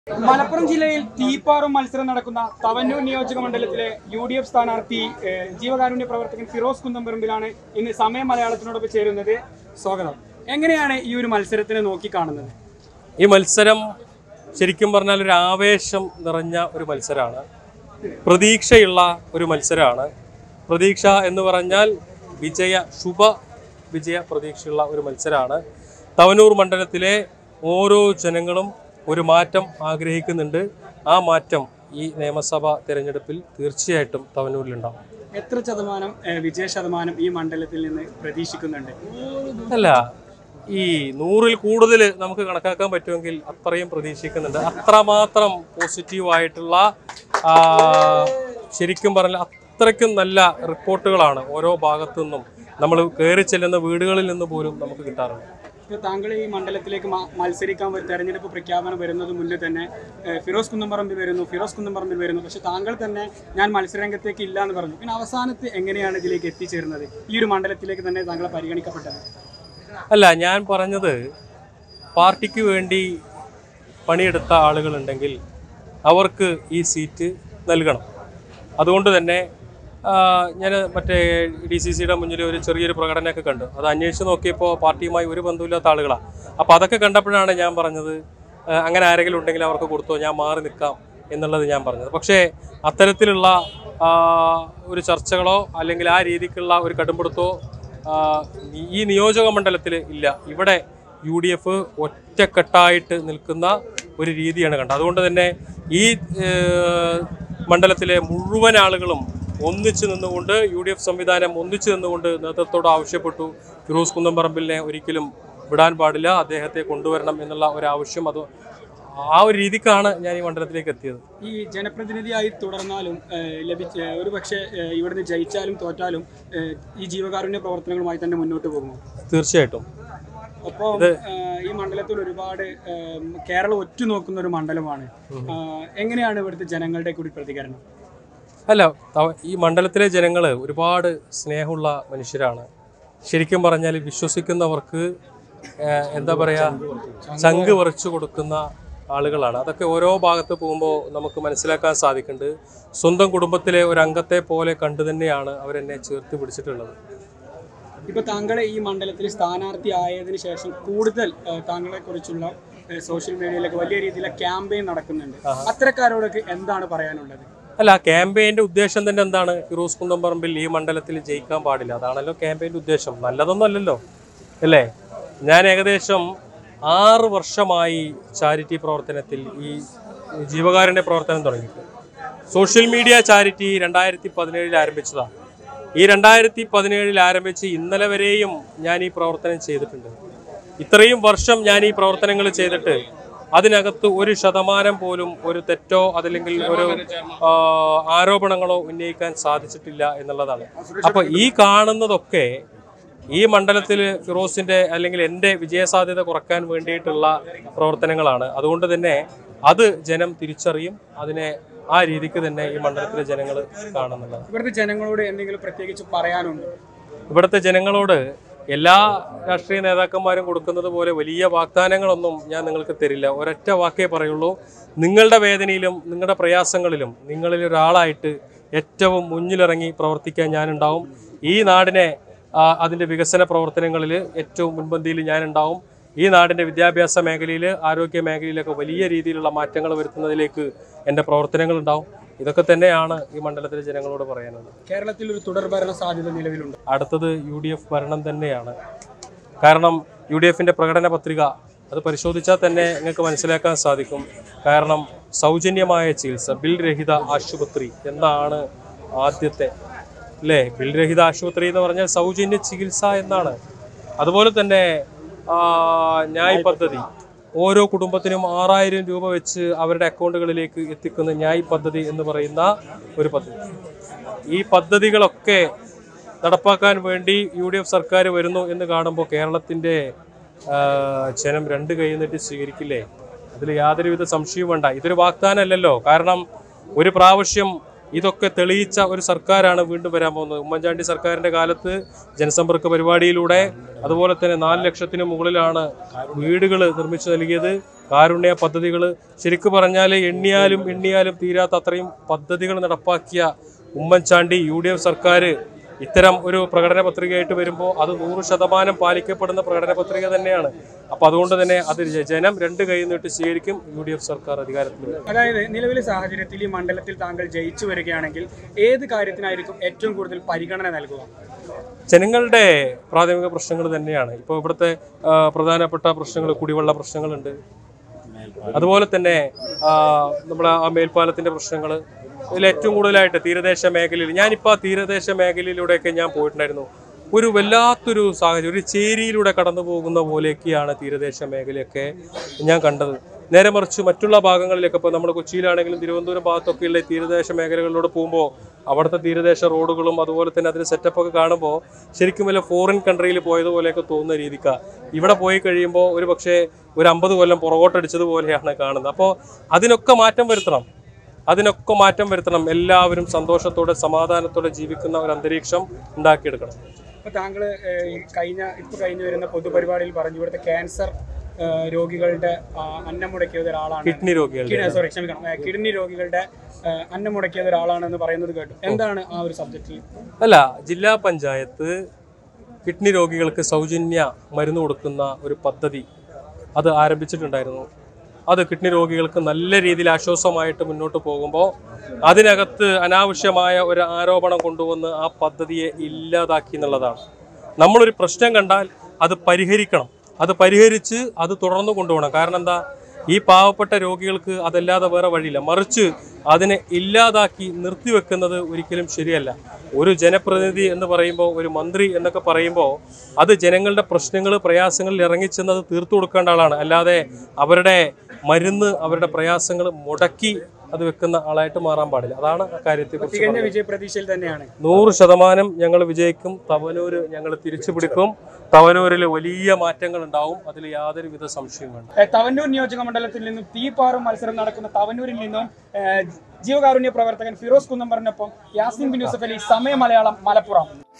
മലപ്പുറം ജില്ലയിൽ തീപ്പാറും മത്സരം നടക്കുന്ന തവന്നൂർ നിയോജക മണ്ഡലത്തിലെ യു ഡി എഫ് സ്ഥാനാർത്ഥി ഏഹ്, ജീവകാരുണ്യ പ്രവർത്തകൻ ഫിറോസ് കുന്നംപറമ്പിലാണ് ഇന്ന് സമയം മലയാളത്തിനോടൊപ്പം ചേരുന്നത് സ്വാഗതം എങ്ങനെയാണ് ഈ ഒരു മത്സരത്തിനെ നോക്കിക്കാണുന്നത് ഈ മത്സരം ശരിക്കും പറഞ്ഞാൽ ഒരു ആവേശം നിറഞ്ഞ ഒരു മത്സരമാണ് പ്രതീക്ഷയുള്ള ഒരു മത്സരമാണ് പ്രതീക്ഷ എന്ന് പറഞ്ഞാൽ വിജയ ശുഭ വിജയ പ്രതീക്ഷയുള്ള ഒരു മത്സരമാണ് തവനൂർ മണ്ഡലത്തിലെ ഓരോ ജനങ്ങളും ഒരു മാറ്റം ആഗ്രഹിക്കുന്നുണ്ട് ആ മാറ്റം ഈ നിയമസഭാ തിരഞ്ഞെടുപ്പിൽ തീർച്ചയായിട്ടും തവനൂരിലുണ്ടാവും എത്ര ശതമാനം ഏഹ്, വിജയ ശതമാനം ഈ മണ്ഡലത്തിൽ നിന്ന് പ്രതീക്ഷിക്കുന്നുണ്ട് അല്ല ഈ നൂറിൽ കൂടുതൽ നമുക്ക് കണക്കാക്കാൻ പറ്റുമെങ്കിൽ അത്രയും പ്രതീക്ഷിക്കുന്നുണ്ട് അത്രമാത്രം പോസിറ്റീവായിട്ടുള്ള ആ, ശരിക്കും പറഞ്ഞാൽ അത്രയ്ക്കും നല്ല റിപ്പോർട്ടുകളാണ് ഓരോ ഭാഗത്തു നിന്നും നമ്മൾ കയറി ചെല്ലുന്ന വീടുകളിൽ നിന്ന് പോലും നമുക്ക് കിട്ടാറുണ്ട് ഇപ്പോൾ താങ്കൾ ഈ മണ്ഡലത്തിലേക്ക് മ- മത്സരിക്കാൻ വരും തെരഞ്ഞെടുപ്പ് പ്രഖ്യാപനം വരുന്നത് മുന്നേ തന്നെ ഏഹ്, ഫിറോസ് കുന്നംപറമ്പിൽ വരുന്നു ഫിറോസ് കുന്നംപറമ്പിൽ വരുന്നു പക്ഷെ താങ്കൾ തന്നെ ഞാൻ മത്സരരംഗത്തേക്ക് ഇല്ല എന്ന് പറഞ്ഞു പിന്നെ അവസാനത്ത് എങ്ങനെയാണ് ഇതിലേക്ക് എത്തിച്ചേർന്നത് ഈ ഒരു മണ്ഡലത്തിലേക്ക് തന്നെ താങ്കളെ പരിഗണിക്കപ്പെട്ടത് അല്ല ഞാൻ പറഞ്ഞത് പാർട്ടിക്ക് വേണ്ടി പണിയെടുത്ത ആളുകളുണ്ടെങ്കിൽ അവർക്ക് ഈ സീറ്റ് നൽകണം അതുകൊണ്ട് തന്നെ ഞാൻ മറ്റേ ഡി സി സിയുടെ മുന്നിൽ ഒരു ചെറിയൊരു പ്രകടനമൊക്കെ കണ്ടു അത് അന്വേഷിച്ച് നോക്കിയപ്പോൾ പാർട്ടിയുമായി ഒരു ബന്ധമില്ലാത്ത ആളുകളാണ് അപ്പോൾ അതൊക്കെ കണ്ടപ്പോഴാണ് ഞാൻ പറഞ്ഞത് ആ, അങ്ങനെ ആരെങ്കിലും ഉണ്ടെങ്കിൽ അവർക്ക് കൊടുത്തോ ഞാൻ മാറി നിൽക്കാം എന്നുള്ളത് ഞാൻ പറഞ്ഞത് പക്ഷേ അത്തരത്തിലുള്ള ആ, ഒരു ചർച്ചകളോ അല്ലെങ്കിൽ ആ രീതിക്കുള്ള ഒരു കടുംപിടുത്തോ ആ, ഈ നിയോജക മണ്ഡലത്തിൽ ഇല്ല ഇവിടെ യു ഡി എഫ് ഒറ്റക്കെട്ടായിട്ട് നിൽക്കുന്ന ഒരു രീതിയാണ് കണ്ടത് അതുകൊണ്ട് തന്നെ ഈ ഏഹ്, മണ്ഡലത്തിലെ മുഴുവൻ ആളുകളും ഒന്നിച്ചു നിന്നുകൊണ്ട് യു ഡി എഫ് സംവിധാനം ഒന്നിച്ചു നിന്നുകൊണ്ട് നേതൃത്വത്തോട് ആവശ്യപ്പെട്ടു ഫിറോസ് കുന്നംപറമ്പിലിനെ ഒരിക്കലും വിടാൻ പാടില്ല അദ്ദേഹത്തെ കൊണ്ടുവരണം എന്നുള്ള ഒരു ആവശ്യം അത് ആ ഒരു രീതിക്കാണ് ഞാൻ ഈ മണ്ഡലത്തിലേക്ക് എത്തിയത് ഈ ജനപ്രതിനിധിയായി തുടർന്നാലും ഏഹ്, ലഭിച്ച ഏഹ്, ഒരു പക്ഷേ ഏഹ്, ഇവിടുന്ന് ജയിച്ചാലും തോറ്റാലും ഏഹ്, ഈ ജീവകാരുണ്യ പ്രവർത്തനങ്ങളുമായി തന്നെ മുന്നോട്ട് പോകുന്നു തീർച്ചയായിട്ടും അപ്പോൾ ഈ മണ്ഡലത്തിൽ ഒരുപാട് ഏഹ്, കേരളം ഒറ്റുനോക്കുന്ന ഒരു മണ്ഡലമാണ് ആഹ്, എങ്ങനെയാണ് ഇവിടുത്തെ ജനങ്ങളുടെ കൂടി പ്രതികരണം അല്ല തവ- ഈ മണ്ഡലത്തിലെ ജനങ്ങൾ ഒരുപാട് സ്നേഹമുള്ള മനുഷ്യരാണ് ശരിക്കും പറഞ്ഞാൽ വിശ്വസിക്കുന്നവർക്ക് ഏഹ്, എന്താ പറയുക ചങ്ക് പറിച്ചു കൊടുക്കുന്ന ആളുകളാണ് അതൊക്കെ ഓരോ ഭാഗത്ത് പോകുമ്പോൾ നമുക്ക് മനസ്സിലാക്കാൻ സാധിക്കുന്നുണ്ട് സ്വന്തം കുടുംബത്തിലെ ഒരു അംഗത്തെ പോലെ കണ്ടു തന്നെയാണ് അവരെന്നെ ചേർത്ത് പിടിച്ചിട്ടുള്ളത് ഇപ്പൊ താങ്കളെ ഈ മണ്ഡലത്തിൽ സ്ഥാനാർത്ഥി ആയതിനു ശേഷം കൂടുതൽ ഏഹ്, താങ്കളെ കുറിച്ചുള്ള ഏഹ്, സോഷ്യൽ മീഡിയയിലൊക്കെ വലിയ രീതിയിലെ ക്യാമ്പയിൻ നടക്കുന്നുണ്ട് അത്തരക്കാരോടൊക്കെ എന്താണ് പറയാനുള്ളത് അല്ല ക്യാമ്പയിൻ്റെ ഉദ്ദേശം തന്നെ എന്താണ് ഫിറോസ് കുന്നംപറമ്പിൽ ഈ മണ്ഡലത്തിൽ ജയിക്കാൻ പാടില്ല അതാണല്ലോ ക്യാമ്പയിൻ്റെ ഉദ്ദേശം നല്ലതൊന്നും അല്ലല്ലോ അല്ലേ ഞാൻ ഏകദേശം ആറ് വർഷമായി ചാരിറ്റി പ്രവർത്തനത്തിൽ ഈ ജീവകാരുണ്യ പ്രവർത്തനം തുടങ്ങിയിട്ട് സോഷ്യൽ മീഡിയ ചാരിറ്റി രണ്ടായിരത്തി പതിനേഴിൽ ആരംഭിച്ചതാണ് ഈ രണ്ടായിരത്തി പതിനേഴിൽ ആരംഭിച്ച് ഇന്നലെ വരെയും ഞാൻ ഈ പ്രവർത്തനം ചെയ്തിട്ടുണ്ട് ഇത്രയും വർഷം ഞാൻ ഈ പ്രവർത്തനങ്ങൾ ചെയ്തിട്ട് അതിനകത്ത് ഒരു ശതമാനം പോലും ഒരു തെറ്റോ അതല്ലെങ്കിൽ ഒരു ആ, ആരോപണങ്ങളോ ഉന്നയിക്കാൻ സാധിച്ചിട്ടില്ല എന്നുള്ളതാണ് അപ്പൊ ഈ കാണുന്നതൊക്കെ ഈ മണ്ഡലത്തിൽ ഫിറോസിന്റെ അല്ലെങ്കിൽ എൻ്റെ വിജയസാധ്യത കുറക്കാൻ വേണ്ടിയിട്ടുള്ള പ്രവർത്തനങ്ങളാണ് അതുകൊണ്ട് തന്നെ അത് ജനം തിരിച്ചറിയും അതിനെ ആ രീതിക്ക് തന്നെ ഈ മണ്ഡലത്തിലെ ജനങ്ങൾ കാണുന്നുള്ളത് ഇവിടുത്തെ ജനങ്ങളോട് എന്തെങ്കിലും പ്രത്യേകിച്ച് പറയാനുണ്ട് ഇവിടുത്തെ ജനങ്ങളോട് എല്ലാ രാഷ്ട്രീയ നേതാക്കന്മാരും കൊടുക്കുന്നത് പോലെ വലിയ വാഗ്ദാനങ്ങളൊന്നും ഞാൻ നിങ്ങൾക്ക് തരില്ല ഒരൊറ്റ വാക്കേ പറയുള്ളൂ നിങ്ങളുടെ വേദനയിലും നിങ്ങളുടെ പ്രയാസങ്ങളിലും നിങ്ങളിൽ ഒരാളായിട്ട് ഏറ്റവും മുന്നിലിറങ്ങി പ്രവർത്തിക്കാൻ ഞാനുണ്ടാവും ഈ നാടിനെ ആ, അതിൻ്റെ വികസന പ്രവർത്തനങ്ങളിൽ ഏറ്റവും മുൻപന്തിയിൽ ഞാനുണ്ടാവും ഈ നാടിൻ്റെ വിദ്യാഭ്യാസ മേഖലയിൽ ആരോഗ്യ മേഖലയിലൊക്കെ വലിയ രീതിയിലുള്ള മാറ്റങ്ങൾ വരുത്തുന്നതിലേക്ക് എൻ്റെ പ്രവർത്തനങ്ങളുണ്ടാവും ഇതൊക്കെ തന്നെയാണ് ഈ മണ്ഡലത്തിലെ ജനങ്ങളോട് പറയാനുള്ളത് കേരളത്തിൽ ഒരു തുടർഭരണ സാധ്യത നിലവിലുണ്ട് അടുത്തത് യു ഡി എഫ് ഭരണം തന്നെയാണ് കാരണം യു ഡി എഫിൻ്റെ പ്രകടന പത്രിക അത് പരിശോധിച്ചാൽ തന്നെ നിങ്ങൾക്ക് മനസ്സിലാക്കാൻ സാധിക്കും കാരണം സൗജന്യമായ ചികിത്സ ബിൽ രഹിത ആശുപത്രി എന്നാണ് ആദ്യത്തെ അല്ലേ ബിൽ രഹിത ആശുപത്രി എന്ന് പറഞ്ഞാൽ സൗജന്യ ചികിത്സ എന്നാണ് അതുപോലെ തന്നെ ആ, ന്യായ് പദ്ധതി ഓരോ കുടുംബത്തിനും ആറായിരം രൂപ വെച്ച് അവരുടെ അക്കൗണ്ടുകളിലേക്ക് എത്തിക്കുന്ന ന്യായ് പദ്ധതി എന്ന് പറയുന്ന ഒരു പദ്ധതി ഈ പദ്ധതികളൊക്കെ നടപ്പാക്കാൻ വേണ്ടി യു ഡി എഫ് സർക്കാർ വരുന്നു എന്ന് കാണുമ്പോൾ കേരളത്തിൻ്റെ ആ, ജനം രണ്ട് കൈ നീട്ടി സ്വീകരിക്കില്ലേ അതിൽ യാതൊരുവിധ സംശയവും വേണ്ട ഇതൊരു വാഗ്ദാനമല്ലല്ലോ കാരണം ഒരു പ്രാവശ്യം ഇതൊക്കെ തെളിയിച്ച ഒരു സർക്കാരാണ് വീണ്ടും വരാൻ പോകുന്നത് ഉമ്മൻചാണ്ടി സർക്കാരിന്റെ കാലത്ത് ജനസമ്പർക്ക പരിപാടിയിലൂടെ അതുപോലെ തന്നെ നാല് ലക്ഷത്തിന് മുകളിലാണ് വീടുകൾ നിർമ്മിച്ചു നൽകിയത് കാരുണ്യ പദ്ധതികൾ ശരിക്കു പറഞ്ഞാൽ എണ്ണിയാലും എണ്ണിയാലും തീരാത്ത അത്രയും പദ്ധതികൾ നടപ്പാക്കിയ ഉമ്മൻചാണ്ടി യു ഡി എഫ് സർക്കാർ ഇത്തരം ഒരു പ്രകടന പത്രികയായിട്ട് വരുമ്പോൾ അത് നൂറ് ശതമാനം പാലിക്കപ്പെടുന്ന പ്രകടന പത്രിക തന്നെയാണ് അപ്പോൾ അതുകൊണ്ട് തന്നെ അത് ജ- ജനം രണ്ട് കൈ നീട്ടി സ്വീകരിക്കും യു ഡി എഫ് സർക്കാർ അധികാരത്തിൽ വരും അതായത് നിലവിലെ സാഹചര്യത്തിൽ ഈ മണ്ഡലത്തിൽ താങ്കൾ ജയിച്ചു വരികയാണെങ്കിൽ ഏത് കാര്യത്തിനായിരിക്കും ഏറ്റവും കൂടുതൽ പരിഗണന നൽകുക ജനങ്ങളുടെ പ്രാഥമിക പ്രശ്നങ്ങൾ തന്നെയാണ് ഇപ്പോൾ ഇവിടുത്തെ ആ, പ്രധാനപ്പെട്ട പ്രശ്നങ്ങൾ കുടിവെള്ള പ്രശ്നങ്ങളുണ്ട് അതുപോലെ തന്നെ ആ, നമ്മുടെ ആ മേൽപ്പാലത്തിന്റെ പ്രശ്നങ്ങൾ ഇതിൽ ഏറ്റവും കൂടുതലായിട്ട് തീരദേശ മേഖലയിൽ ഞാനിപ്പോൾ ആ തീരദേശ മേഖലയിലൂടെയൊക്കെ ഞാൻ പോയിട്ടുണ്ടായിരുന്നു ഒരു വല്ലാത്തൊരു സാഹചര്യം ഒരു ചേരിയിലൂടെ കടന്നു പോകുന്ന പോലെയൊക്കെയാണ് തീരദേശ മേഖലയൊക്കെ ഞാൻ കണ്ടത് നേരെ മറിച്ച് മറ്റുള്ള ഭാഗങ്ങളിലൊക്കെ ഇപ്പോൾ നമ്മൾ കൊച്ചിയിലാണെങ്കിലും തിരുവനന്തപുരം ഭാഗത്തൊക്കെയുള്ള ഈ തീരദേശ മേഖലകളിലൂടെ പോകുമ്പോൾ അവിടുത്തെ തീരദേശ റോഡുകളും അതുപോലെ തന്നെ അതിന് സെറ്റപ്പൊക്കെ കാണുമ്പോൾ ശരിക്കും വല്ല ഫോറിൻ കൺട്രിയിൽ പോയതുപോലെയൊക്കെ തോന്നുന്ന രീതിക്കാണ് ഇവിടെ പോയി കഴിയുമ്പോൾ ഒരു പക്ഷേ ഒരു അമ്പത് കൊല്ലം പുറകോട്ടടിച്ചതുപോലെയാണ് കാണുന്നത് അപ്പോൾ അതിനൊക്കെ മാറ്റം വരുത്തണം അതിനൊക്കെ മാറ്റം വരുത്തണം എല്ലാവരും സന്തോഷത്തോടെ സമാധാനത്തോടെ ജീവിക്കുന്ന ഒരു അന്തരീക്ഷം ഉണ്ടാക്കിയെടുക്കണം അപ്പോൾ താങ്കൾ ഏഹ്, ഈ കഴിഞ്ഞ ഇപ്പോൾ കഴിഞ്ഞു വരുന്ന പൊതുപരിപാടിയിൽ പറഞ്ഞു ഇവിടുത്തെ ക്യാൻസർ ഏഹ്, രോഗികളുടെ ആ, അന്നം മുടക്കിയത് ഒരാളാണ് കിഡ്നി രോഗികളുടെ സോറി ക്ഷമിക്കണം ഏഹ്, കിഡ്നി രോഗികളുടെ ഏഹ്, അന്നം മുടക്കിയത് ഒരാളാണെന്ന് പറയുന്നത് കേട്ടു എന്താണ് ആ ഒരു സബ്ജക്റ്റിൽ അല്ല ജില്ലാ പഞ്ചായത്ത് കിഡ്നി രോഗികൾക്ക് സൗജന്യ മരുന്ന് കൊടുക്കുന്ന ഒരു പദ്ധതി അത് ആരംഭിച്ചിട്ടുണ്ടായിരുന്നു അത് കിഡ്നി രോഗികൾക്ക് നല്ല രീതിയിൽ ആശ്വാസമായിട്ട് മുന്നോട്ട് പോകുമ്പോൾ അതിനകത്ത് അനാവശ്യമായ ഒരു ആരോപണം കൊണ്ടുവന്ന് ആ പദ്ധതിയെ ഇല്ലാതാക്കി എന്നുള്ളതാണ് നമ്മളൊരു പ്രശ്നം കണ്ടാൽ അത് പരിഹരിക്കണം അത് പരിഹരിച്ച് അത് തുടർന്ന് കൊണ്ടുപോകണം കാരണം എന്താ ഈ പാവപ്പെട്ട രോഗികൾക്ക് അതല്ലാതെ വേറെ വഴിയില്ല മറിച്ച് അതിനെ ഇല്ലാതാക്കി നിർത്തിവെക്കുന്നത് ഒരിക്കലും ശരിയല്ല ഒരു ജനപ്രതിനിധി എന്ന് പറയുമ്പോൾ ഒരു മന്ത്രി എന്നൊക്കെ പറയുമ്പോൾ അത് ജനങ്ങളുടെ പ്രശ്നങ്ങൾ പ്രയാസങ്ങളിൽ ഇറങ്ങിച്ചെന്ന് അത് തീർത്തു കൊടുക്കേണ്ട ആളാണ് അല്ലാതെ അവരുടെ മരുന്ന് അവരുടെ പ്രയാസങ്ങൾ മുടക്കി അത് വെക്കുന്ന ആളായിട്ട് മാറാൻ പാടില്ല അതാണ് ആ കാര്യത്തെക്കുറിച്ച് തികഞ്ഞ വിജയപ്രതീക്ഷയിൽ തന്നെയാണ് നൂറ് ശതമാനം ഞങ്ങൾ വിജയിക്കും തവനൂര് ഞങ്ങൾ തിരിച്ചു പിടിക്കും തവനൂരിൽ വലിയ മാറ്റങ്ങൾ ഉണ്ടാവും അതിൽ യാതൊരുവിധ സംശയവും വേണ്ട ഏഹ്, തവന്നൂർ നിയോജക മണ്ഡലത്തിൽ നിന്നും തീപ്പാറും മത്സരം നടക്കുന്ന തവന്നൂരിൽ നിന്നും ഏഹ്, ജീവകാരുണ്യ പ്രവർത്തകൻ ഫിറോസ് കുന്നമ്പറിനൊപ്പം യാസിൻ ബിൻ യൂസഫ് അലി സമയ മലയാളം മലപ്പുറം